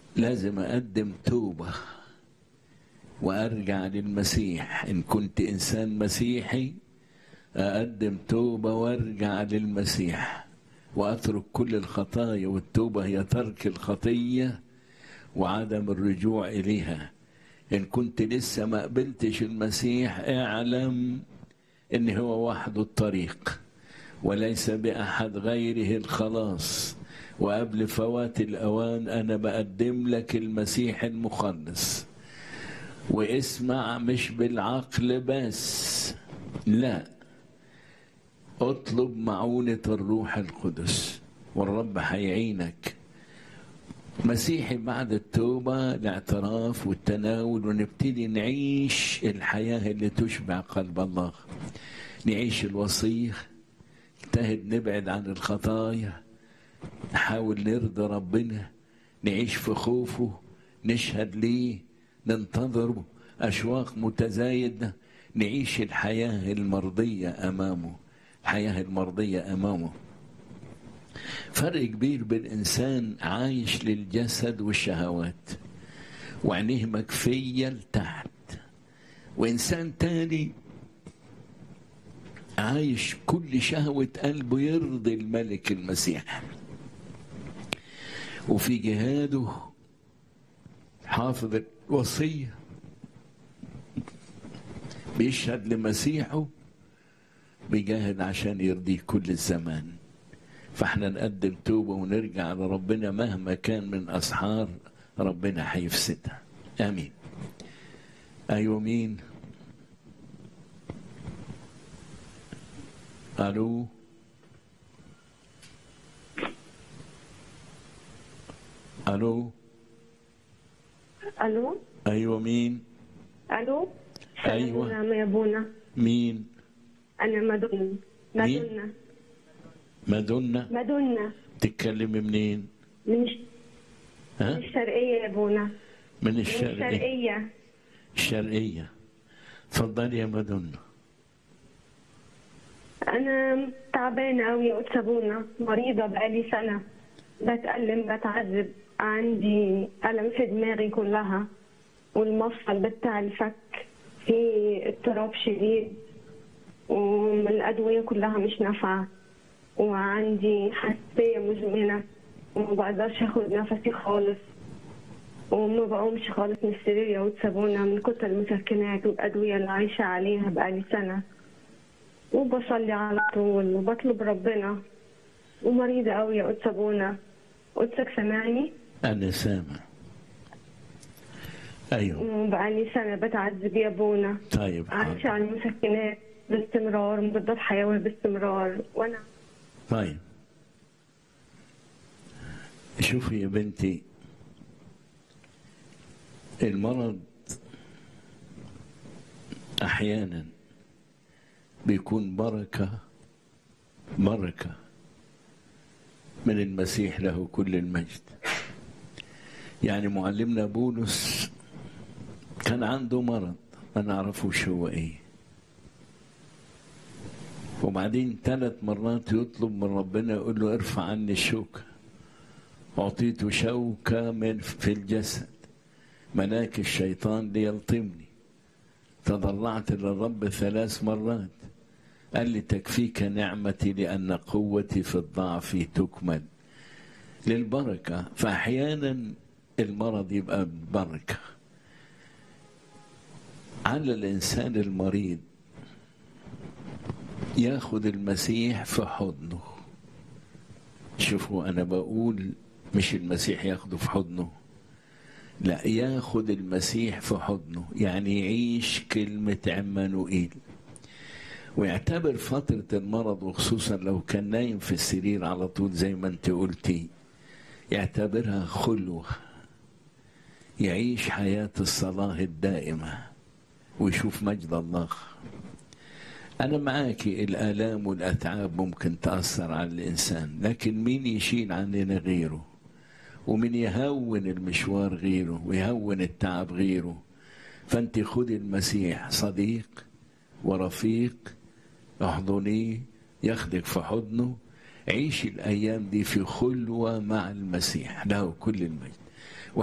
لازم أقدم توبة وأرجع للمسيح إن كنت إنسان مسيحي أقدم توبة وأرجع للمسيح وأترك كل الخطايا والتوبة هي ترك الخطية وعدم الرجوع إليها إن كنت لسه ما قبلتش المسيح اعلم إن هو وحده الطريق وليس بأحد غيره الخلاص وقبل فوات الأوان أنا بقدم لك المسيح المخلص واسمع مش بالعقل بس لا اطلب معونة الروح القدس والرب هيعينك مسيحي بعد التوبة الاعتراف والتناول ونبتدي نعيش الحياة اللي تشبع قلب الله نعيش الوصية نجتهد نبعد عن الخطايا نحاول نرضي ربنا نعيش في خوفه نشهد ليه ننتظره أشواق متزايدة نعيش الحياة المرضية أمامه الحياة المرضية أمامه فرق كبير بين إنسان عايش للجسد والشهوات وعينيه مكفية لتحت وإنسان تاني عايش كل شهوة قلبه يرضي الملك المسيح وفي جهاده حافظ الوصية بيشهد لمسيحه بيجاهد عشان يرضيه كل الزمان فاحنا نقدم توبة ونرجع لربنا مهما كان من أسحار ربنا هيفسدها آمين أيوة مين ألو ألو الو أيوة مين الو أيوة. سلام يا بونا مين انا مدن مين؟ مدنة مادونا مدنة تتكلمي منين من الش- من ها الشرقية يا بونا من من الشرقية الشرقية الشرقية اتفضلي يا مادونا انا تعبانة اوي يا قدس ابونا مريضة بقالي سنة بتألم بتعذب عندي ألم في دماغي كلها والمفصل بتاع الفك في اضطراب شديد والأدوية كلها مش نافعة وعندي حساسية مزمنة وما بقدرش اخد نفسي خالص وما بقومش خالص من السرير يا وتسابونا من كتر المسكنات والأدوية اللي عايشة عليها بقالي سنة وبصلي على طول وبطلب ربنا ومريضة أوي يا قدس أبونا قدسك سامعني أنا سامع أيوة وبقالي سنة بتعذب يا أبونا طيب عايشة حاضر. على المسكنات باستمرار مضادات حيوية باستمرار وأنا طيب شوفي يا بنتي المرض احيانا بيكون بركه بركه من المسيح له كل المجد يعني معلمنا بولس كان عنده مرض ما نعرفوش هو ايه وبعدين ثلاث مرات يطلب من ربنا يقول له ارفع عني الشوكة أعطيت شوكة من في الجسد ملاك الشيطان ليلطمني تضرعت للرب ثلاث مرات قال لي تكفيك نعمتي لأن قوتي في الضعف تكمل للبركة فأحيانا المرض يبقى بركة على الإنسان المريض ياخد المسيح في حضنه شوفوا انا بقول مش المسيح ياخده في حضنه لا ياخد المسيح في حضنه يعني يعيش كلمة عمانوئيل ويعتبر فترة المرض وخصوصا لو كان نايم في السرير على طول زي ما انت قلتي يعتبرها خلوة يعيش حياة الصلاة الدائمة ويشوف مجد الله أنا معاكي الآلام والأتعاب ممكن تأثر على الإنسان لكن مين يشيل عننا غيره ومن يهون المشوار غيره ويهون التعب غيره فأنت خدي المسيح صديق ورفيق احضنيه ياخدك في حضنه عيشي الأيام دي في خلوة مع المسيح له كل المجد